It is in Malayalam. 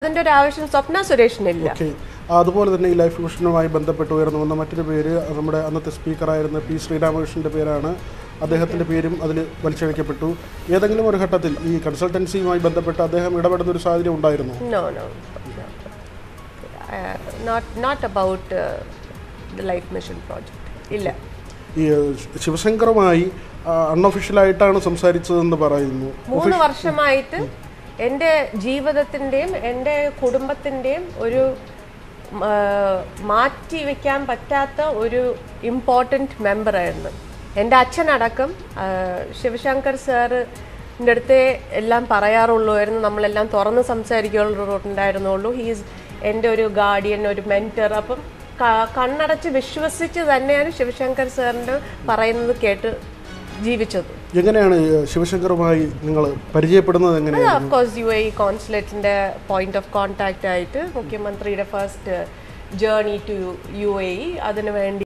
അതിന്റെ ഒരു ആവശ്യം സ്വപ്ന സുരേഷിനില്ല ഓക്കെ അതുപോലെ തന്നെ ഈ ലൈഫ് മിഷനുമായി ബന്ധപ്പെട്ട് ഉയർന്നു വന്ന മറ്റൊരു പേര് നമ്മുടെ അന്നത്തെ സ്പീക്കറായിരുന്ന പി ശ്രീരാമകൃഷ്ണന്റെ പേരാണ് അദ്ദേഹത്തിന്റെ പേരും അതിൽ വലിച്ചഴിക്കപ്പെട്ടു ഏതെങ്കിലും ഒരു ഘട്ടത്തിൽ ഈ കൺസൾട്ടൻസിയുമായി ബന്ധപ്പെട്ട് അദ്ദേഹം ഇടപെടുന്ന ഒരു സാഹചര്യം ഉണ്ടായിരുന്നു No, no. no. Uh, not not about uh, the life mission project. ഇല്ല ഈ ഏഹ്, ശിവശങ്കറുമായി അൺഒഫീഷ്യലായിട്ടാണ് സംസാരിച്ചതെന്ന് പറയുന്നു മൂന്ന് വർഷമായിട്ട് എൻ്റെ ജീവിതത്തിൻ്റെയും എൻ്റെ കുടുംബത്തിൻ്റെയും ഒരു ആ, മാറ്റി വെക്കാൻ പറ്റാത്ത ഒരു ഇമ്പോർട്ടൻറ്റ് മെമ്പറായിരുന്നു എൻ്റെ അച്ഛനടക്കം ആ, ശിവശങ്കർ സാറിൻ്റെ അടുത്തേ എല്ലാം പറയാറുള്ളൂ നമ്മളെല്ലാം തുറന്ന് സംസാരിക്കുന്നുണ്ടായിരുന്നുള്ളൂ ഹീസ് എൻ്റെ ഒരു ഗാർഡിയൻ ഒരു മെൻറ്റർ അപ്പം ക- കണ്ണടച്ച് വിശ്വസിച്ച് തന്നെയാണ് ശിവശങ്കർ സാറിൻ്റെ പറയുന്നത് കേട്ട് ജീവിച്ചത് എങ്ങനെയാണ് ഈ ശിവശങ്കറുമായി നിങ്ങൾ പരിചയപ്പെടുന്നത് എങ്ങനെയാണ് ഓഫ് കോഴ്സ് യു എ കോൺസുലേറ്റിന്റെ പോയിന്റ് ഓഫ് കോൺടാക്റ്റ് ആയിട്ട് മുഖ്യമന്ത്രിയുടെ first journey to U A അതിനു വേണ്ടി